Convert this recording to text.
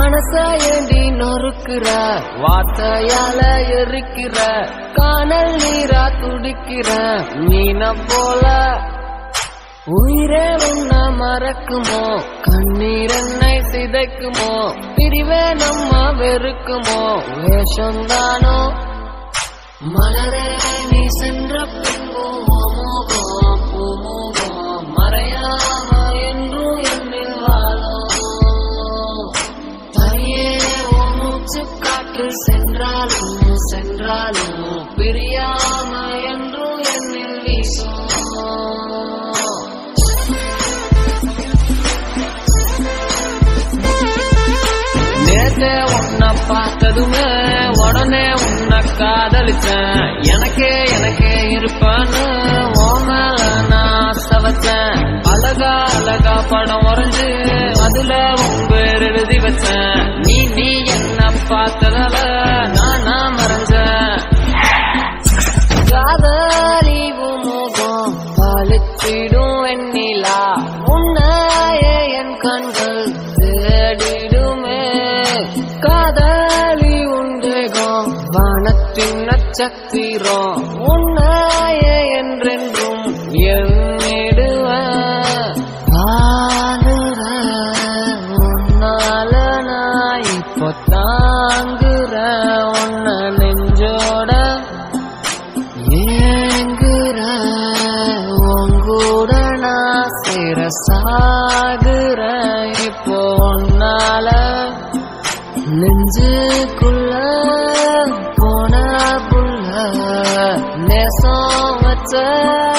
மனச ஏண்டி நொறுக்குற வார்த்தையால எரிக்கிற காணல் நீரா துடிக்கிற மீன போல உயிரே உன்ன மறக்குமோ கண்ணீர் என்னை சிதைக்குமோ பிரிவே நம்ம வெறுக்குமோ வேஷம்தானோ மலரே நீ சென்ற பின்போ மோகம் பூமோகம் மறையாம என்றும் என்னில் வாழும் தனியே உன் மூச்சு காற்று சென்றாலும் சென்றாலும் பிரியாம என்றும் என்னில் வீசும் நேத்தே உன்னை பார்த்ததுமே உடனே உன்னை காதலிச்சேன் எனக்கே எனக்கே இருப்பான்னு உன் மேல நான் ஆசை வச்சேன் அழகா அழகா படம் வரைஞ்சு அதுல உன் பேர் எழுதி வச்சேன் நீ நீ என்ன பார்த்ததால நான் நான் மறைஞ்சேன் காதலிவு முகம் பழுத்திடும் வெண்ணிலா உன்னையே என் கண்கள் தேடிடுமே காதலி உண்டேகம் வானத்தின் நட்சத்திரம் உன்னையே என்றென்றும் எண்ணிடுவேன் வாழுற உன்னால நான் இப்போ தாங்குற உன்ன நெஞ்சோட ஏங்குற உங்கூட நான் சேர சாகுற இப்போ உன்னால நெஞ்சுக்குள்ள போன புள்ள நேசம் வச்ச